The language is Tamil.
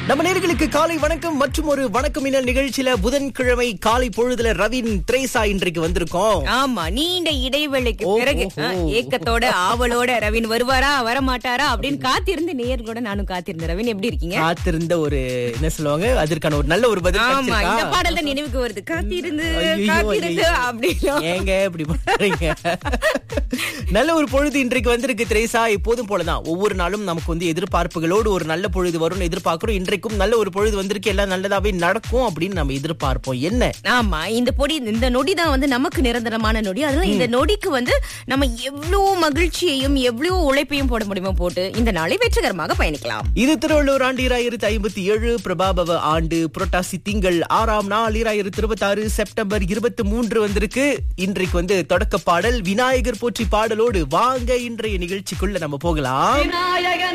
நம்ம நேர்களுக்கு காலை வணக்கம் மற்றும் ஒரு வணக்கம் மின்னல் நிகழ்ச்சியில புதன்கிழமை காலை பொழுதுல ரவின் திரேசா இன்றைக்கு வந்திருக்கோம் ஆமா நீண்ட இடைவேளைக்கு ஓ, பிறகு ஓ, ஆ, ஓ. ஏக்கத்தோட ஆவலோட ரவின் வருவாரா வரமாட்டாரா அப்படின்னு காத்திருந்து நேயர்களோட நானும் காத்திருந்தேன் ரவின் எப்படி இருக்கீங்க காத்திருந்த ஒரு என்ன சொல்லுவாங்க அதற்கான ஒரு நல்ல ஒரு பதில் ஆமா கிடைச்சிருக்கா? இந்த பாடல் தான் நினைவுக்கு வருது காத்திருந்து ஐயையோ, காத்திருந்து ஐயையோ. அப்படின்னு ஏங்க இப்படி பண்றீங்க நல்ல ஒரு பொழுது இன்றைக்கு வந்திருக்கு திரேசா எப்போதும் போலதான் ஒவ்வொரு நாளும் நமக்கு வந்து எதிர்பார்ப்புகளோடு ஒரு நல்ல பொழுது வரும்னு எதிர்பார்க்கிறோம் இன்றைக்கும் நல்ல ஒரு பொழுது வந்திருக்கு எல்லாம் நல்லதாவே நடக்கும் அப்படின்னு நம்ம எதிர்பார்ப்போம் என்ன ஆமா இந்த பொடி இந்த நொடி தான் வந்து நமக்கு நிரந்தரமான நொடி அதனால இந்த நொடிக்கு வந்து நம்ம எவ்வளவு மகிழ்ச்சியையும் எவ்வளவு உழைப்பையும் போட முடியுமோ போட்டு இந்த நாளை வெற்றிகரமாக பயணிக்கலாம் இது திருவள்ளூர் ஆண்டு இராயிரத்தி ஐம்பத்தி ஏழு பிரபாபவ ஆண்டு புரட்டாசி திங்கள் ஆறாம் நாள் இராயிரத்தி இருபத்தி ஆறு செப்டம்பர் இருபத்தி மூன்று வந்திருக்கு இன்றைக்கு வந்து தொடக்க பாடல் விநாயகர் போற்றி பாடலோடு வாங்க இன்றைய நிகழ்ச்சிக்குள்ள நம்ம போகலாம் விநாயகன்